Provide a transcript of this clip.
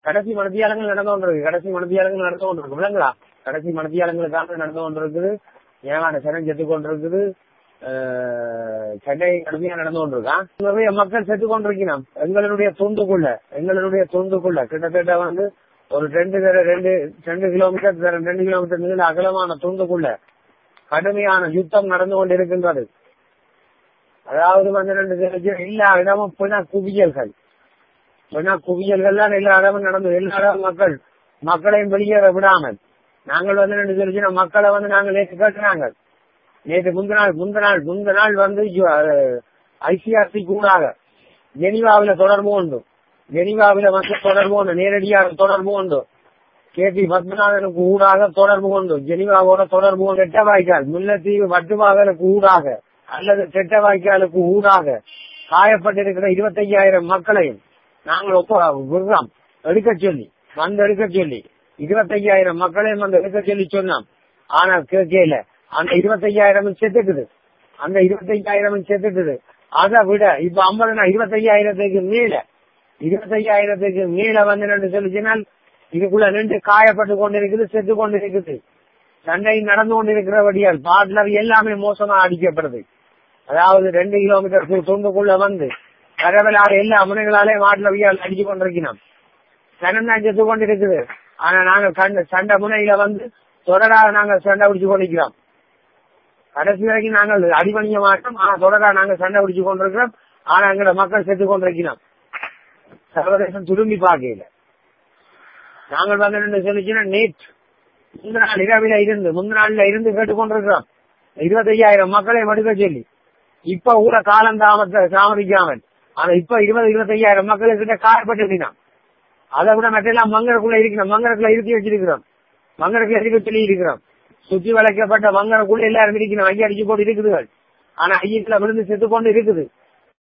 கடைசி மனத்தியாலங்கள் நடந்து கொண்டிருக்கு கடைசி மனத்தியாலங்கள் நடந்து கொண்டிருக்கு விளங்குதா கடைசி மனத்தியாலங்களுக்காக நடந்து கொண்டிருக்குது ஏகான சனம் செத்து கொண்டிருக்குது அஹ், சென்னை கடுமையா நடந்து கொண்டிருக்கான் நிறைய மக்கள் செத்து கொண்டிருக்கிறோம் எங்களுடைய துண்டுக்குள்ள எங்களுடைய துண்டுக்குள்ள கிட்டத்தட்ட வந்து ஒரு ரெண்டு தர ரெண்டு ரெண்டு கிலோமீட்டர் தர ரெண்டு கிலோமீட்டர் நீள அகலமான துண்டுக்குள்ள கடுமையான யுத்தம் நடந்து கொண்டிருக்கின்றது அதாவது வந்து ரெண்டு தெரிஞ்சு எல்லா இடமும் பிண குவியல்கள் பிண குவியல்கள் தான் எல்லா இடமும் நடந்தது எல்லா இடமும் மக்கள் மக்களையும் வெளியேற விடாமல் நாங்கள் வந்து ரெண்டு தெரிஞ்சு மக்களை வந்து நாங்கள் நேற்று கேட்டுனாங்க நேற்று முந்த நாள் முந்த நாள் முந்த நாள் வந்து ஐசிஆர்சி கூடாக ஜெனிவாவில தொடர்பு உண்டு ஜெனிவாவில வந்து தொடர்பு உண்டு நேரடியாக தொடர்பு உண்டு கே பி பத்மநாதனுக்கு ஊடாக தொடர்பு கொண்டு ஜெனிவாவோட தொடர்பு கொண்டு எட்ட வாய்க்கால் முல்லைத்தீவு வட்டுவாகலுக்கு ஊடாக அல்லது தெட்ட வாய்க்காலுக்கு ஊடாக காயப்பட்டிருக்கிற இருபத்தையாயிரம் மக்களையும் நாங்கள் ஒப்ப விடுறோம் எடுக்க சொல்லி வந்து எடுக்க சொல்லி இருபத்தையாயிரம் மக்களையும் வந்து எடுக்க சொல்லி சொன்னோம் ஆனா கேட்கல அந்த இருபத்தையாயிரம் செத்துக்குது அந்த இருபத்தையாயிரம் செத்துக்குது அதை விட இப்ப ஐம்பதுனா இருபத்தையாயிரத்துக்கு மேல இருபத்தையாயிரத்துக்கு மேல வந்து ரெண்டு சொல்லிச்சினால் இதுக்குள்ள நின்று காயப்பட்டு கொண்டிருக்குது செத்து கொண்டிருக்குது சண்டை நடந்து கொண்டிருக்கிறபடியால் பாட்லர் எல்லாமே மோசமா அடிக்கப்படுது அதாவது ரெண்டு கிலோமீட்டர் துண்டுக்குள்ள வந்து பரவலாக எல்லா முனைகளாலே மாட்லவியால் அடிச்சு கொண்டிருக்கிறோம் சனம் தான் செத்து கொண்டிருக்குது ஆனா நாங்க கண்ட சண்டை முனையில வந்து தொடராக நாங்கள் சண்டை பிடிச்சு கொண்டிருக்கிறோம் கடைசி வரைக்கும் நாங்கள் அடிபணிய மாட்டோம் ஆனா தொடரா நாங்க சண்டை பிடிச்சு கொண்டிருக்கிறோம் ஆனா எங்களோட மக்கள் செத்து கொண்டிருக்கிறோம் சர்வதேசம் திரும்பி பார்க்கல நாங்கள் வந்து என்ன சொல்லிச்சுன்னா நேற்று முந்த நாள் இரவில இருந்து முந்த நாள்ல இருந்து கேட்டுக்கொண்டிருக்கிறோம் இருபத்தையாயிரம் மக்களை மடுக்க சொல்லி இப்ப கூட காலம் தாமத தாமதிக்காமல் ஆனா இப்ப இருபது இருபத்தையாயிரம் மக்கள் கிட்ட காயப்பட்டிருக்கிறான் அதை விட மற்றெல்லாம் மங்கரக்குள்ள இருக்கிறோம் மங்கரக்குள்ள இருத்தி வச்சிருக்கிறோம் மங்கரக்குள்ள இருக்க சொல்லி இருக்கிறோம் சுத்தி வளைக்கப்பட்ட மங்கரக்குள்ள எல்லாரும் இருக்கிறோம் ஐயா அடிச்சு போட்டு இருக்குதுகள் ஆனா ஐயத்துல விழுந்து செத்து கொண்டு இருக்குது